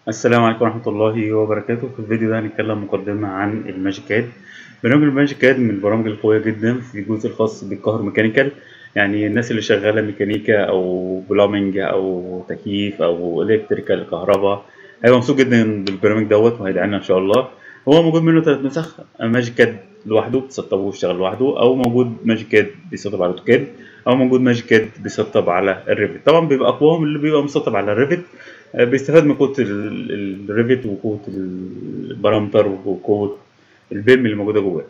السلام عليكم ورحمة الله وبركاته في الفيديو ده هنتكلم مقدمة عن الماجيك اد برنامج الماجيك اد من البرامج القوية جدا في الجزء الخاص بالقهر ميكانيكال يعني الناس اللي شغالة ميكانيكا أو بلامنج أو تكييف أو إلكتريكال كهرباء هيبقى مبسوط جدا بالبرنامج دوت وهيدعي لنا إن شاء الله هو موجود منه ثلاث نسخ ماجيك اد لوحده بتسطبه ويشتغل لوحده أو موجود ماجيك اد بيسطب على أوتوكاد أو موجود ماجيك اد بيسطب على الريفت طبعا بيبقى أقواهم اللي بيبقى مسطب على الريفت بيستفاد من قوة ال- الريفت وقوة البارامتر وقوة البيم اللي موجودة جواه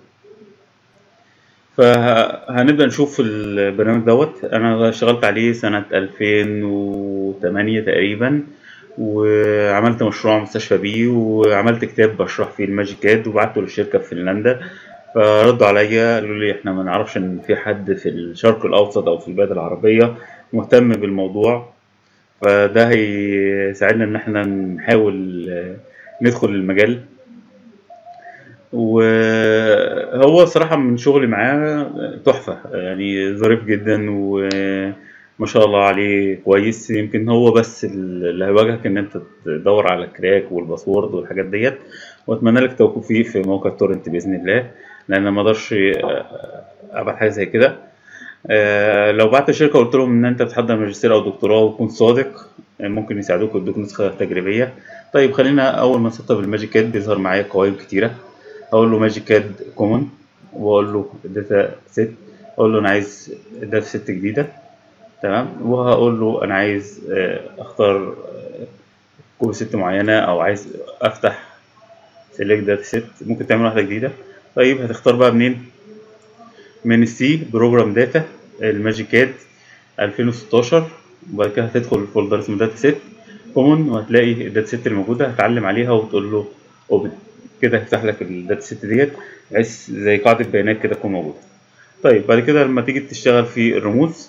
فهنبدأ نشوف البرنامج دوت أنا اشتغلت عليه سنة 2008 تقريبا وعملت مشروع مستشفى بيه وعملت كتاب بشرح فيه الماجيك اد وبعته للشركة في فنلندا فردوا عليا قالوا لي احنا ما نعرفش ان في حد في الشرق الاوسط او في البلاد العربية مهتم بالموضوع فده هيساعدنا ان احنا نحاول آه، ندخل المجال وهو صراحة من شغلي معاه تحفة يعني ظريف جدا وما شاء الله عليه كويس يمكن هو بس اللي هيواجهك ان انت تدور على الكراك والباسورد والحاجات ديت واتمنى لك توفيق في موقع تورنت باذن الله لان ما اقدرش آه، ابعت حاجه زي كده آه، لو بعت الشركة قلت لهم إن أنت بتحضر ماجستير أو دكتوراه وتكون صادق آه، ممكن يساعدوك ويدوك نسخة تجريبية طيب خلينا أول ما نسطب الماجيك اد بيظهر معايا قوائم كتيرة أقول له ماجيك اد كومن وأقول له داتا سيت أقول له أنا عايز داتا سيت جديدة تمام وهقول له أنا عايز آه، أختار كوبي ست معينة أو عايز أفتح سيلكت داتا سيت ممكن تعمل واحدة جديدة طيب هتختار بقى منين من السي بروجرام داتا الماجيك اد 2016 وبعد كده هتدخل الفولدر اسمه داتا سيت كومن وهتلاقي الداتا سيت اللي موجوده هتعلم عليها وتقول له اوبن كده هيفتح لك الداتا سيت ديت بحيث زي قاعده بيانات كده تكون موجوده طيب بعد كده لما تيجي تشتغل في الرموز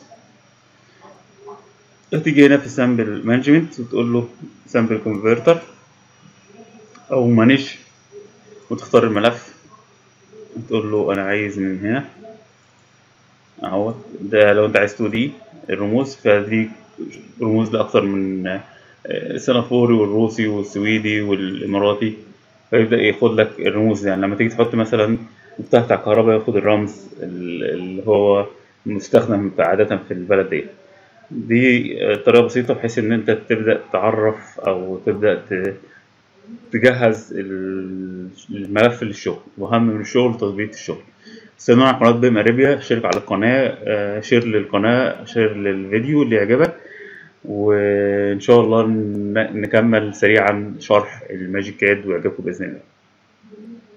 هتيجي هنا في سامبل مانجمنت وتقول له سامبل كونفرتر او مانيج وتختار الملف وتقول له انا عايز من هنا اهو ده لو انت عايز 2 دي الرموز فدي رموز لاكثر من آه، السنغافوري والروسي والسويدي والاماراتي فيبدا ياخد لك الرموز يعني لما تيجي تحط مثلا مفتاح بتاع كهرباء ياخد الرمز ال- اللي هو مستخدم عادة في البلد دي دي آه، طريقة بسيطة بحيث إن أنت تبدأ تعرف أو تبدأ ت- تجهز ال- الملف للشغل وأهم من الشغل تظبيط الشغل استنونا على قناة بيم أريبيا اشترك على القناة آه، شير للقناة شير للفيديو اللي يعجبك وإن شاء الله ن- نكمل سريعا شرح الماجيك اد ويعجبكم بإذن الله